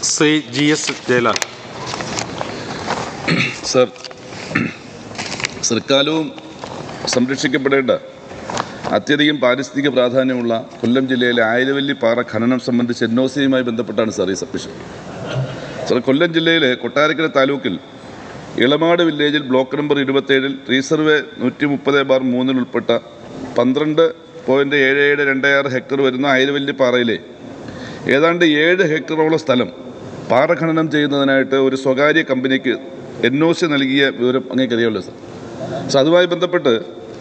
Shri G S Jayalal sir സർക്കാലവും സംരക്ഷിക്കപ്പെടേണ്ട അത്യധികം പാരിസ്ഥിതിക പ്രാധാന്യമുള്ള കൊല്ലം ജില്ലയിലെ ആയിരവല്ലി പാറ ഖനനം സംബന്ധിച്ച് എൻ ഒ സിയുമായി ബന്ധപ്പെട്ടാണ് സാർ ഈ സബ്മിഷൻ സാർ കൊല്ലം ജില്ലയിലെ കൊട്ടാരക്കര താലൂക്കിൽ ഇളമാട് വില്ലേജിൽ ബ്ലോക്ക് നമ്പർ ഇരുപത്തേഴിൽ റീസർവേ നൂറ്റി മുപ്പത് ബാർ മൂന്നിൽ ഉൾപ്പെട്ട പന്ത്രണ്ട് പോയിൻറ്റ് ഏഴ് ഏഴ് രണ്ട് ആറ് ഹെക്ടർ വരുന്ന ആയിരവല്ലി പാറയിലെ ഏതാണ്ട് ഏഴ് ഹെക്ടറോളം സ്ഥലം പാറ ഖനനം ചെയ്യുന്നതിനായിട്ട് ഒരു സ്വകാര്യ കമ്പനിക്ക് എൻ ഒ സി നൽകിയ വിവരം അങ്ങേക്കറിയാമല്ലോ സാർ സോ അതുമായി ബന്ധപ്പെട്ട്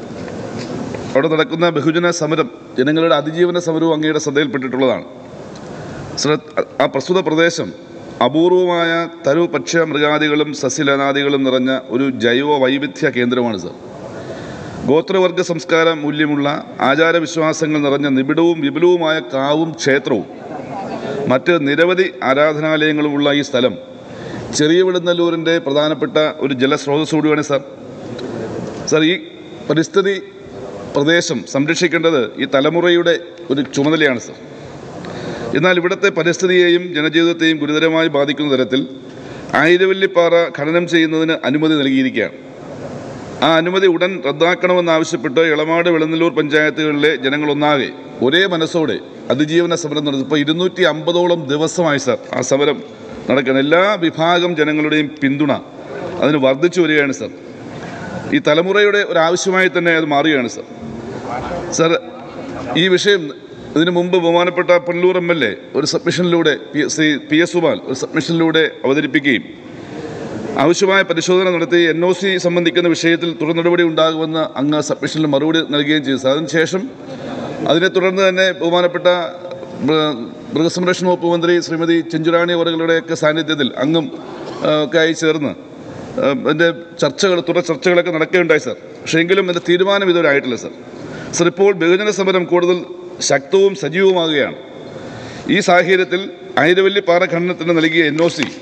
അവിടെ നടക്കുന്ന ബഹുജന സമരം ജനങ്ങളുടെ അതിജീവന സമരവും അങ്ങയുടെ ശ്രദ്ധയിൽപ്പെട്ടിട്ടുള്ളതാണ് സർ ആ പ്രസ്തുത പ്രദേശം അപൂർവമായ തരു പക്ഷ മൃഗാദികളും സസ്യലനാദികളും നിറഞ്ഞ ഒരു ജൈവ വൈവിധ്യ കേന്ദ്രമാണ് സർ ഗോത്രവർഗ സംസ്കാര മൂല്യമുള്ള ആചാരവിശ്വാസങ്ങൾ നിറഞ്ഞ നിബിഡവും വിപുലവുമായ കാവും ക്ഷേത്രവും മറ്റ് നിരവധി ആരാധനാലയങ്ങളുമുള്ള ഈ സ്ഥലം ചെറിയ വിടുന്നല്ലൂരിൻ്റെ പ്രധാനപ്പെട്ട ഒരു ജലസ്രോതസ് കൂടിയാണ് സാർ സാർ ഈ പരിസ്ഥിതി പ്രദേശം സംരക്ഷിക്കേണ്ടത് ഈ തലമുറയുടെ ഒരു ചുമതലയാണ് സാർ എന്നാൽ ഇവിടുത്തെ പരിസ്ഥിതിയെയും ജനജീവിതത്തെയും ഗുരുതരമായി ബാധിക്കുന്ന തരത്തിൽ ആയിരവല്ലിപ്പാറ ഖനനം ചെയ്യുന്നതിന് അനുമതി നൽകിയിരിക്കുകയാണ് ആ അനുമതി ഉടൻ റദ്ദാക്കണമെന്നാവശ്യപ്പെട്ട് ഇളമാട് വെളുന്നല്ലൂർ പഞ്ചായത്തുകളിലെ ജനങ്ങളൊന്നാകെ ഒരേ മനസ്സോടെ അതിജീവന സമരം നടത്തി ഇപ്പോൾ ഇരുന്നൂറ്റി അമ്പതോളം ദിവസമായി സാർ ആ സമരം നടക്കണം എല്ലാ വിഭാഗം ജനങ്ങളുടെയും പിന്തുണ അതിന് വർദ്ധിച്ചു വരികയാണ് സാർ ഈ തലമുറയുടെ ഒരു ആവശ്യമായി തന്നെ അത് മാറുകയാണ് സാർ സാർ ഈ വിഷയം ഇതിനു മുമ്പ് ബഹുമാനപ്പെട്ട പുല്ലൂർ എം എൽ എ ഒരു സബ്മിഷനിലൂടെ P Shri P S Subal ഒരു സബ്മിഷനിലൂടെ അവതരിപ്പിക്കുകയും ആവശ്യമായ പരിശോധന നടത്തി എൻ ഒ സി സംബന്ധിക്കുന്ന വിഷയത്തിൽ തുടർ നടപടി ഉണ്ടാകുമെന്ന് അങ്ങ് സബ്മിഷനിൽ മറുപടി നൽകുകയും ചെയ്തു സാർ അതിനുശേഷം അതിനെ തുടർന്ന് തന്നെ ബഹുമാനപ്പെട്ട മൃ- മൃഗസംരക്ഷണ വകുപ്പ് മന്ത്രി ശ്രീമതി ചെഞ്ചുറാണി അവറുകളുടെയൊക്കെ സാന്നിധ്യത്തിൽ അങ്ങും ആ, ഒക്കെ ആയി ചേർന്ന് ആ, അതിൻ്റെ ചർച്ചകൾ തുടർ ചർച്ചകളൊക്കെ നടക്കുകയുണ്ടായി സാർ പക്ഷേ എങ്കിലും അതിൻ്റെ തീരുമാനം ഇതുവരെ ആയിട്ടില്ല സാർ സാർ ഇപ്പോൾ ബഹുജന സമരം കൂടുതൽ ശക്തവും സജീവമാകുകയാണ് ഈ സാഹചര്യത്തിൽ ആയിരവല്ലി പാറ ഖനനത്തിന് നൽകിയ എൻ ഒ സി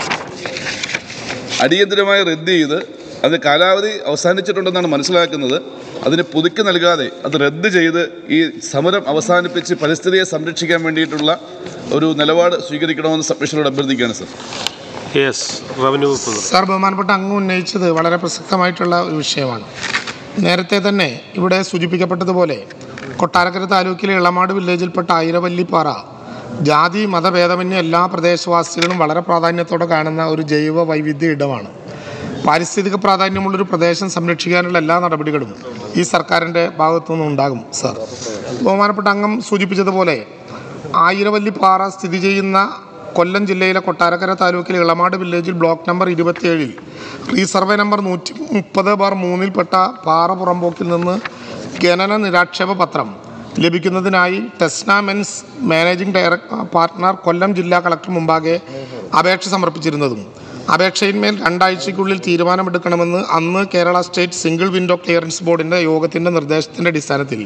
അടിയന്തരമായി റദ്ദ് ചെയ്ത് അത് കാലാവധി അവസാനിച്ചിട്ടുണ്ടെന്നാണ് മനസ്സിലാക്കുന്നത് അതിന് പുതുക്കി നൽകാതെ അത് റദ്ദ് ചെയ്ത് ഈ സമരം അവസാനിപ്പിച്ച് പരിസ്ഥിതിയെ സംരക്ഷിക്കാൻ വേണ്ടിയിട്ടുള്ള ഒരു നിലപാട് സ്വീകരിക്കണമെന്ന് സബ്മിഷനോട് അഭ്യർത്ഥിക്കുകയാണ് സർ യെസ് റവന്യൂ വകുപ്പ് മന്ത്രി. സാർ ബഹുമാനപ്പെട്ട അങ്ങ് ഉന്നയിച്ചത് വളരെ പ്രസക്തമായിട്ടുള്ള ഒരു വിഷയമാണ് നേരത്തെ തന്നെ ഇവിടെ സൂചിപ്പിക്കപ്പെട്ടതുപോലെ കൊട്ടാരക്കര താലൂക്കിലെ ഇളമാട് വില്ലേജിൽപ്പെട്ട ആയിരവല്ലിപ്പാറ ജാതി മതഭേദമന്യേ എല്ലാ പ്രദേശവാസികളും വളരെ പ്രാധാന്യത്തോടെ കാണുന്ന ഒരു ജൈവ വൈവിധ്യ ഇടമാണ് പാരിസ്ഥിതിക പ്രാധാന്യമുള്ളൊരു പ്രദേശം സംരക്ഷിക്കാനുള്ള എല്ലാ നടപടികളും ഈ സർക്കാരിൻ്റെ ഭാഗത്തു നിന്നും ഉണ്ടാകും സാർ ബഹുമാനപ്പെട്ട അംഗം സൂചിപ്പിച്ചതുപോലെ ആയിരവല്ലിപ്പാറ സ്ഥിതി ചെയ്യുന്ന കൊല്ലം ജില്ലയിലെ കൊട്ടാരക്കര താലൂക്കിലെ ഇളമാട് വില്ലേജിൽ ബ്ലോക്ക് നമ്പർ ഇരുപത്തിയേഴിൽ റീസർവേ നമ്പർ നൂറ്റി മുപ്പത് ബാർ മൂന്നിൽപ്പെട്ട പാറ പുറമ്പോക്കിൽ നിന്ന് ഖനന നിരാക്ഷേപ പത്രം ലഭിക്കുന്നതിനായി ടെസ്ന മെൻസ് മാനേജിംഗ് ഡയറക്ടർ പാർട്ട്ണർ കൊല്ലം ജില്ലാ കളക്ടർ മുമ്പാകെ അപേക്ഷ സമർപ്പിച്ചിരുന്നതും അപേക്ഷയിന്മേൽ രണ്ടാഴ്ചയ്ക്കുള്ളിൽ തീരുമാനമെടുക്കണമെന്ന് അന്ന് Kerala state single window clearance ബോർഡിൻ്റെ യോഗത്തിൻ്റെ നിർദ്ദേശത്തിൻ്റെ അടിസ്ഥാനത്തിൽ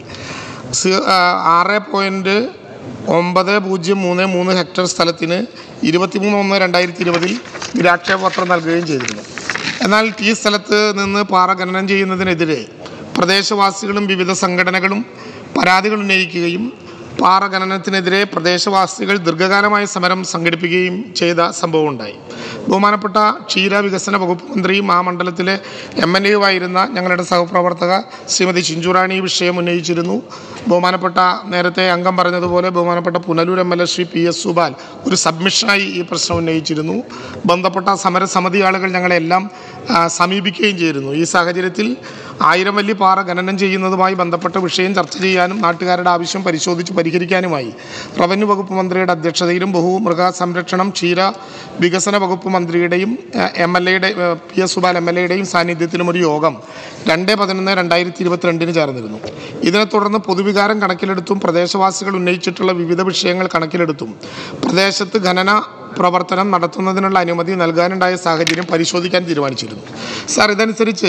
സി- ആ, ആറ് പോയിൻറ്റ് ഒമ്പത് പൂജ്യം മൂന്ന് മൂന്ന് ഹെക്ടർ സ്ഥലത്തിന് ഇരുപത്തിമൂന്ന് ഒന്ന് രണ്ടായിരത്തി ഇരുപതിൽ നിരാക്ഷേപ പത്രം നൽകുകയും ചെയ്തിരുന്നു എന്നാൽ ഈ സ്ഥലത്ത് നിന്ന് പാറ ഖനനം ചെയ്യുന്നതിനെതിരെ പ്രദേശവാസികളും വിവിധ സംഘടനകളും പരാതികൾ ഉന്നയിക്കുകയും പാറ ഖനനത്തിനെതിരെ പ്രദേശവാസികൾ ദീർഘകാലമായ സമരം സംഘടിപ്പിക്കുകയും ചെയ്ത സംഭവമുണ്ടായി ബഹുമാനപ്പെട്ട ക്ഷീര വികസന വകുപ്പ് മന്ത്രിയും ആ മണ്ഡലത്തിലെ എം എൽ എയുമായിരുന്ന ഞങ്ങളുടെ സഹപ്രവർത്തക ശ്രീമതി ചിഞ്ചുറാണി ഈ വിഷയം ഉന്നയിച്ചിരുന്നു ബഹുമാനപ്പെട്ട നേരത്തെ അംഗം പറഞ്ഞതുപോലെ ബഹുമാനപ്പെട്ട Punalur M L A Shri P S Subal ഒരു സബ്മിഷനായി ഈ പ്രശ്നം ഉന്നയിച്ചിരുന്നു ബന്ധപ്പെട്ട സമരസമിതി ആളുകൾ ഞങ്ങളെല്ലാം ആ, സമീപിക്കുകയും ചെയ്തിരുന്നു ഈ സാഹചര്യത്തിൽ ആയിരം വല്ലി പാറ ഖനനം ചെയ്യുന്നതുമായി ബന്ധപ്പെട്ട വിഷയം ചർച്ച ചെയ്യാനും നാട്ടുകാരുടെ ആവശ്യം പരിശോധിച്ച് പരിഹരിക്കാനുമായി റവന്യൂ വകുപ്പ് മന്ത്രിയുടെ അധ്യക്ഷതയിലും ബഹുമൃഗ സംരക്ഷണം ക്ഷീര വികസന വകുപ്പ് മന്ത്രിയുടെയും എം എൽ എയുടെ P S Subal M L എയുടെയും സാന്നിധ്യത്തിലും ഒരു യോഗം രണ്ട് പതിനൊന്ന് രണ്ടായിരത്തി ഇരുപത്തിരണ്ടിന് ചേർന്നിരുന്നു ഇതിനെ തുടർന്ന് പൊതുവികാരം കണക്കിലെടുത്തും പ്രദേശവാസികൾ ഉന്നയിച്ചിട്ടുള്ള വിവിധ വിഷയങ്ങൾ കണക്കിലെടുത്തും പ്രദേശത്ത് ഖനന പ്രവർത്തനം നടത്തുന്നതിനുള്ള അനുമതി നൽകാനുണ്ടായ സാഹചര്യം പരിശോധിക്കാൻ തീരുമാനിച്ചിരുന്നു സാർ ഇതനുസരിച്ച്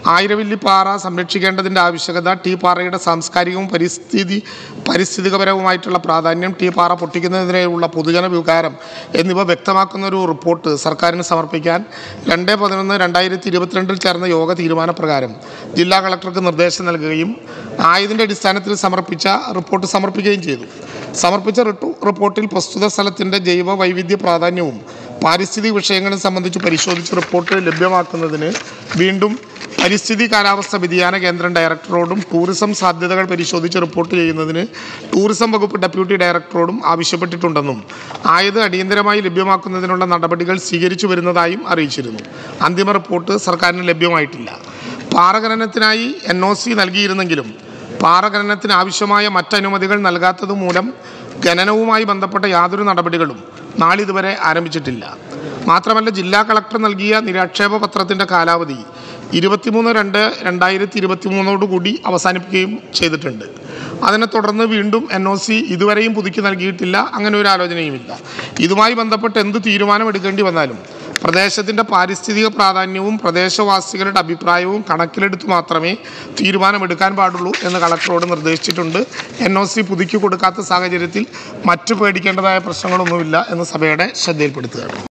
ആയിരവല്ലിപ്പാറ സംരക്ഷിക്കേണ്ടതിൻ്റെ ആവശ്യകത ടീ പാറയുടെ സാംസ്കാരികവും പരിസ്ഥിതി പരിസ്ഥിതികപരവുമായിട്ടുള്ള പ്രാധാന്യം ടീ പാറ പൊട്ടിക്കുന്നതിനെതിരെയുള്ള പൊതുജന വികാരം എന്നിവ വ്യക്തമാക്കുന്ന ഒരു റിപ്പോർട്ട് സർക്കാരിന് സമർപ്പിക്കാൻ രണ്ട് പതിനൊന്ന് രണ്ടായിരത്തി ഇരുപത്തിരണ്ടിൽ ചേർന്ന യോഗ തീരുമാനപ്രകാരം ജില്ലാ കളക്ടർക്ക് നിർദ്ദേശം നൽകുകയും ആയതിൻ്റെ അടിസ്ഥാനത്തിൽ സമർപ്പിച്ച റിപ്പോർട്ട് സമർപ്പിക്കുകയും ചെയ്തു സമർപ്പിച്ച റിട്ടു- റിപ്പോർട്ടിൽ പ്രസ്തുത സ്ഥലത്തിൻ്റെ ജൈവ വൈവിധ്യ പ്രാധാന്യവും പാരിസ്ഥിതിക വിഷയങ്ങളും സംബന്ധിച്ച് പരിശോധിച്ച് റിപ്പോർട്ട് ലഭ്യമാക്കുന്നതിന് വീണ്ടും പരിസ്ഥിതി കാലാവസ്ഥ വ്യതിയാന കേന്ദ്രം ഡയറക്ടറോടും ടൂറിസം സാധ്യതകൾ പരിശോധിച്ച് റിപ്പോർട്ട് ചെയ്യുന്നതിന് ടൂറിസം വകുപ്പ് ഡെപ്യൂട്ടി ഡയറക്ടറോടും ആവശ്യപ്പെട്ടിട്ടുണ്ടെന്നും ആയത് അടിയന്തരമായി ലഭ്യമാക്കുന്നതിനുള്ള നടപടികൾ സ്വീകരിച്ചു വരുന്നതായും അറിയിച്ചിരുന്നു അന്തിമ റിപ്പോർട്ട് സർക്കാരിന് ലഭ്യമായിട്ടില്ല പാറഖനനത്തിനായി എൻ ഒ സി നൽകിയിരുന്നെങ്കിലും പാറഖനനത്തിന് ആവശ്യമായ മറ്റനുമതികൾ നൽകാത്തത് മൂലം ഖനനവുമായി ബന്ധപ്പെട്ട യാതൊരു നടപടികളും നാളിതുവരെ ആരംഭിച്ചിട്ടില്ല മാത്രമല്ല ജില്ലാ കളക്ടർ നൽകിയ നിരാക്ഷേപ പത്രത്തിൻ്റെ കാലാവധി ഇരുപത്തിമൂന്ന് രണ്ട് രണ്ടായിരത്തി ഇരുപത്തി മൂന്നോടുകൂടി അവസാനിപ്പിക്കുകയും ചെയ്തിട്ടുണ്ട് അതിനെ തുടർന്ന് വീണ്ടും എൻ ഒ സി ഇതുവരെയും പുതുക്കി നൽകിയിട്ടില്ല അങ്ങനെ ഒരു ആലോചനയുമില്ല ഇതുമായി ബന്ധപ്പെട്ട് എന്ത് തീരുമാനമെടുക്കേണ്ടി വന്നാലും പ്രദേശത്തിൻ്റെ പാരിസ്ഥിതിക പ്രാധാന്യവും പ്രദേശവാസികളുടെ അഭിപ്രായവും കണക്കിലെടുത്ത് മാത്രമേ തീരുമാനമെടുക്കാൻ പാടുള്ളൂ എന്ന് കളക്ടറോട് നിർദ്ദേശിച്ചിട്ടുണ്ട് എൻ ഒ സി പുതുക്കി കൊടുക്കാത്ത സാഹചര്യത്തിൽ മറ്റു പേടിക്കേണ്ടതായ പ്രശ്നങ്ങളൊന്നുമില്ല എന്ന് സഭയുടെ ശ്രദ്ധയിൽപ്പെടുത്തുകയാണ്